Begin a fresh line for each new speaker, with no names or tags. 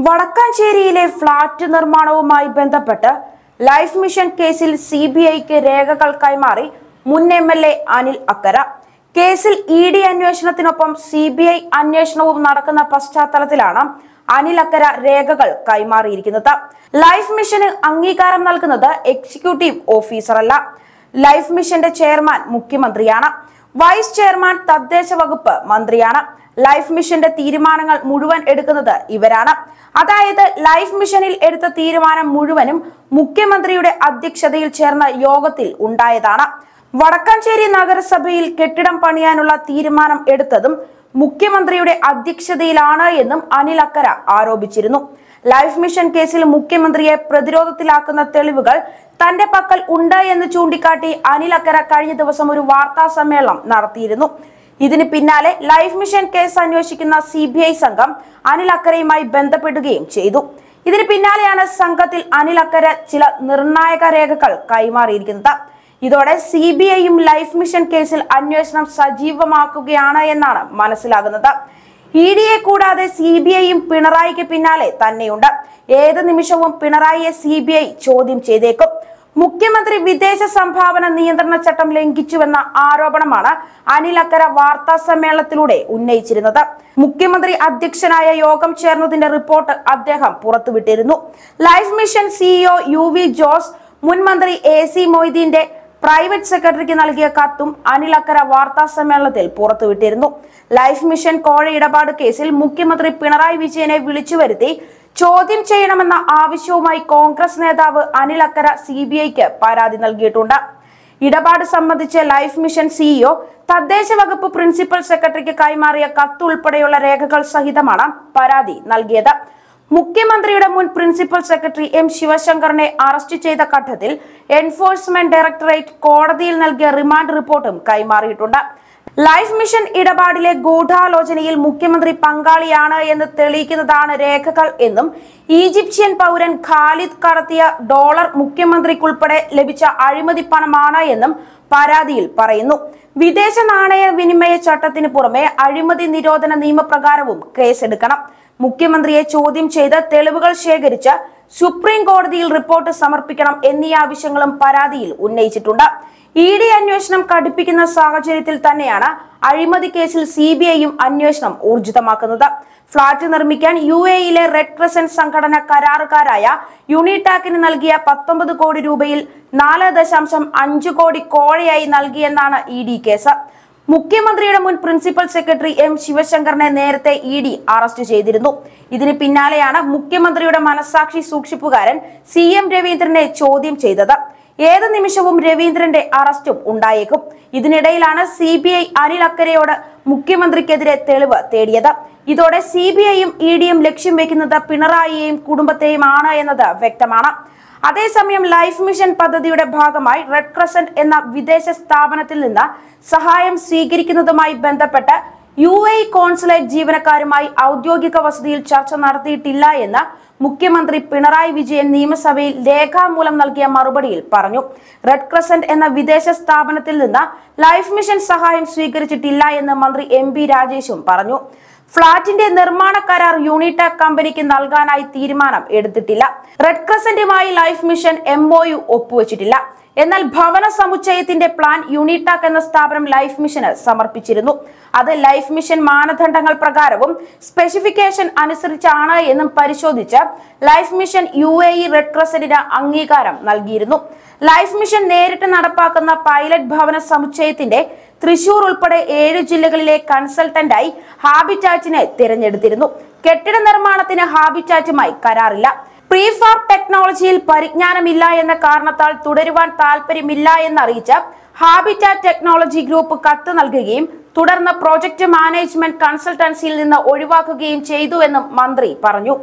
വടക്കാഞ്ചേരിയിലെ flat നിർമ്മാണവുമായി ബന്ധപ്പെട്ട് life mission കേസിൽ സി ബി ഐക്ക് രേഖകൾ കൈമാറി മുൻ M L A Anil Akkara കേസിൽ ഇ ഡി അന്വേഷണത്തിനൊപ്പം സി ബി ഐ അന്വേഷണവും നടക്കുന്ന പശ്ചാത്തലത്തിലാണ് അനിൽ അക്കര രേഖകൾ കൈമാറിയിരിക്കുന്നത് ലൈഫ് മിഷന് അംഗീകാരം നൽകുന്നത് എക്സിക്യൂട്ടീവ് ഓഫീസറല്ല ലൈഫ് മിഷന്റെ ചെയർമാൻ മുഖ്യമന്ത്രിയാണ് വൈസ് ചെയർമാൻ തദ്ദേശ വകുപ്പ് മന്ത്രിയാണ് ലൈഫ് മിഷന്റെ തീരുമാനങ്ങൾ മുഴുവൻ എടുക്കുന്നത് ഇവരാണ് അതായത് ലൈഫ് മിഷനിൽ എടുത്ത തീരുമാനം മുഴുവനും മുഖ്യമന്ത്രിയുടെ അധ്യക്ഷതയിൽ ചേർന്ന യോഗത്തിൽ ഉണ്ടായതാണ് വടക്കാഞ്ചേരി നഗരസഭയിൽ കെട്ടിടം പണിയാനുള്ള തീരുമാനം എടുത്തതും മുഖ്യമന്ത്രിയുടെ അധ്യക്ഷതയിലാണ് എന്നും അനിൽ അക്കര ആരോപിച്ചിരുന്നു ലൈഫ് മിഷൻ കേസിൽ മുഖ്യമന്ത്രിയെ പ്രതിരോധത്തിലാക്കുന്ന തെളിവുകൾ തന്റെ പക്കൽ ഉണ്ട് എന്ന് ചൂണ്ടിക്കാട്ടി അനിൽ അക്കര കഴിഞ്ഞ ദിവസം ഒരു വാർത്താ സമ്മേളനം നടത്തിയിരുന്നു ഇതിന് പിന്നാലെ ലൈഫ് മിഷൻ കേസ് അന്വേഷിക്കുന്ന സി ബി ഐ സംഘം അനിൽ അക്കരയുമായി ബന്ധപ്പെടുകയും ചെയ്തു ഇതിന് പിന്നാലെയാണ് സംഘത്തിൽ അനിൽ അക്കര ചില നിർണായക രേഖകൾ കൈമാറിയിരിക്കുന്നത് ഇതോടെ സി ബി ഐയും ലൈഫ് മിഷൻ കേസിൽ അന്വേഷണം സജീവമാക്കുകയാണ് എന്നാണ് മനസ്സിലാകുന്നത് ഇ ഡിയെ കൂടാതെ സി ബി ഐയും പിണറായിക്ക് പിന്നാലെ തന്നെയുണ്ട് ഏത് നിമിഷവും പിണറായിയെ സി ബി ഐ ചോദ്യം ചെയ്തേക്കും മുഖ്യമന്ത്രി വിദേശ സംഭാവന നിയന്ത്രണ ചട്ടം ലംഘിച്ചുവെന്ന ആരോപണമാണ് അനിൽ അക്കര വാർത്താ സമ്മേളനത്തിലൂടെ ഉന്നയിച്ചിരുന്നത് മുഖ്യമന്ത്രി അധ്യക്ഷനായ യോഗം ചേർന്നതിന്റെ റിപ്പോർട്ട് അദ്ദേഹം പുറത്തുവിട്ടിരുന്നു life mission CEO U V Jose മുൻ മന്ത്രി എ സി മൊയ്തീന്റെ പ്രൈവറ്റ് സെക്രട്ടറിക്ക് നൽകിയ കത്തും അനിൽ അക്കര വാർത്താ സമ്മേളനത്തിൽ പുറത്തുവിട്ടിരുന്നു ലൈഫ് മിഷൻ കോഴ ഇടപാട് കേസിൽ മുഖ്യമന്ത്രി പിണറായി വിജയനെ വിളിച്ചു വരുത്തി ചോദ്യം ചെയ്യണമെന്ന ആവശ്യവുമായി കോൺഗ്രസ് നേതാവ് അനിൽ അക്കര സി ബി ഐക്ക് പരാതി നൽകിയിട്ടുണ്ട് ഇടപാട് സംബന്ധിച്ച് ലൈഫ് മിഷൻ സിഇഒ തദ്ദേശ വകുപ്പ് പ്രിൻസിപ്പൽ സെക്രട്ടറിക്ക് കൈമാറിയ കത്ത് ഉൾപ്പെടെയുള്ള രേഖകൾ സഹിതമാണ് പരാതി നൽകിയത് മുഖ്യമന്ത്രിയുടെ മുൻ പ്രിൻസിപ്പൽ സെക്രട്ടറി എം ശിവശങ്കറിനെ അറസ്റ്റ് ചെയ്ത ഘട്ടത്തിൽ എൻഫോഴ്സ്മെന്റ് ഡയറക്ടറേറ്റ് കോടതിയിൽ നൽകിയ റിമാൻഡ് റിപ്പോർട്ടും കൈമാറിയിട്ടുണ്ട് ലൈഫ് മിഷൻ ഇടപാടിലെ ഗൂഢാലോചനയിൽ മുഖ്യമന്ത്രി പങ്കാളിയാണ് എന്ന് തെളിയിക്കുന്നതാണ് രേഖകൾ എന്നും ഈജിപ്ഷ്യൻ പൗരൻ ഖാലിദ് കടത്തിയ ഡോളർ മുഖ്യമന്ത്രിക്കുൾപ്പെടെ ലഭിച്ച അഴിമതി പണമാണ് എന്നും പരാതിയിൽ പറയുന്നു വിദേശ നാണയ വിനിമയ ചട്ടത്തിന് പുറമെ അഴിമതി നിരോധന നിയമപ്രകാരവും കേസെടുക്കണം മുഖ്യമന്ത്രിയെ ചോദ്യം ചെയ്ത് തെളിവുകൾ ശേഖരിച്ച് സുപ്രീം കോടതിയിൽ റിപ്പോർട്ട് സമർപ്പിക്കണം എന്നീ ആവശ്യങ്ങളും പരാതിയിൽ ഉന്നയിച്ചിട്ടുണ്ട് ഇ ഡി അന്വേഷണം കടുപ്പിക്കുന്ന സാഹചര്യത്തിൽ തന്നെയാണ് അഴിമതി കേസിൽ സി ബി ഐയും അന്വേഷണം ഊർജിതമാക്കുന്നത് ഫ്ളാറ്റ് നിർമ്മിക്കാൻ യു എയിലെ റെഡ് ക്രസന്റ് സംഘടന കരാറുകാരായ യൂണിടാക്കിന് നൽകിയ പത്തൊമ്പത് കോടി രൂപയിൽ നാല് ദശാംശം അഞ്ച് കോടി കോഴയായി നൽകിയെന്നാണ് ഇ ഡി കേസ് മുഖ്യമന്ത്രിയുടെ മുൻ പ്രിൻസിപ്പൽ സെക്രട്ടറി എം ശിവശങ്കറിനെ നേരത്തെ ഇ ഡി അറസ്റ്റ് ചെയ്തിരുന്നു ഇതിന് പിന്നാലെയാണ് മുഖ്യമന്ത്രിയുടെ മനസാക്ഷി സൂക്ഷിപ്പുകാരൻ സി എം രവീന്ദ്രനെ ചോദ്യം ചെയ്തത് ഏത് നിമിഷവും രവീന്ദ്രന്റെ അറസ്റ്റും ഉണ്ടായേക്കും ഇതിനിടയിലാണ് സി ബി ഐ അനിൽ അക്കരയോട് മുഖ്യമന്ത്രിക്കെതിരെ തെളിവ് തേടിയത് ഇതോടെ സി ബി ഐയും ഇ ഡിയും ലക്ഷ്യം വെക്കുന്നത് പിണറായിയെയും കുടുംബത്തെയും ആണ് എന്നത് വ്യക്തമാണ് അതേസമയം ലൈഫ് മിഷൻ പദ്ധതിയുടെ ഭാഗമായി റെഡ് ക്രസന്റ് എന്ന വിദേശ സ്ഥാപനത്തിൽ നിന്ന് സഹായം സ്വീകരിക്കുന്നതുമായി ബന്ധപ്പെട്ട് യു എ കോൺസുലേറ്റ് ജീവനക്കാരുമായി ഔദ്യോഗിക വസതിയിൽ ചർച്ച നടത്തിയിട്ടില്ല എന്ന് മുഖ്യമന്ത്രി പിണറായി വിജയൻ നിയമസഭയിൽ രേഖാമൂലം നൽകിയ മറുപടിയിൽ പറഞ്ഞു റെഡ് ക്രസന്റ് എന്ന വിദേശ സ്ഥാപനത്തിൽ നിന്ന് ലൈഫ് മിഷൻ സഹായം സ്വീകരിച്ചിട്ടില്ല എന്ന് മന്ത്രി എം ബി രാജേഷും പറഞ്ഞു ഫ്ളാറ്റിന്റെ നിർമ്മാണ കരാർ യൂണിടാക് കമ്പനിക്ക് നൽകാനായി തീരുമാനം എടുത്തിട്ടില്ല റെഡ് ക്രസന്റുമായി life mission M O U ഒപ്പുവെച്ചിട്ടില്ല എന്നാൽ ഭവന സമുച്ചയത്തിന്റെ പ്ലാൻ യൂണിടാക് എന്ന സ്ഥാപനം ലൈഫ് മിഷന് സമർപ്പിച്ചിരുന്നു അത് ലൈഫ് മിഷൻ മാനദണ്ഡങ്ങൾ പ്രകാരവും സ്പെസിഫിക്കേഷൻ അനുസരിച്ചാണ് എന്നും പരിശോധിച്ച് life mission U A E red ക്രസന്റിന് അംഗീകാരം നൽകിയിരുന്നു ലൈഫ് മിഷൻ നേരിട്ട് നടപ്പാക്കുന്ന പൈലറ്റ് ഭവന സമുച്ചയത്തിന്റെ തൃശൂർ ഉൾപ്പെടെ ഏഴ് ജില്ലകളിലെ കൺസൾട്ടന്റായി ഹാബിറ്റാറ്റിനെ തിരഞ്ഞെടുത്തിരുന്നു കെട്ടിട നിർമ്മാണത്തിന് ഹാബിറ്റാറ്റുമായി കരാറില്ല പ്രീഫാർ ടെക്നോളജിയിൽ പരിജ്ഞാനമില്ല എന്ന കാരണത്താൽ തുടരുവാൻ താല്പര്യമില്ല എന്നറിയിച്ച് ഹാബിറ്റാറ്റ് ടെക്നോളജി ഗ്രൂപ്പ് കത്ത് നൽകുകയും തുടർന്ന് പ്രോജക്ട് മാനേജ്മെന്റ് കൺസൾട്ടൻസിയിൽ നിന്ന് ഒഴിവാക്കുകയും ചെയ്തു എന്നും മന്ത്രി പറഞ്ഞു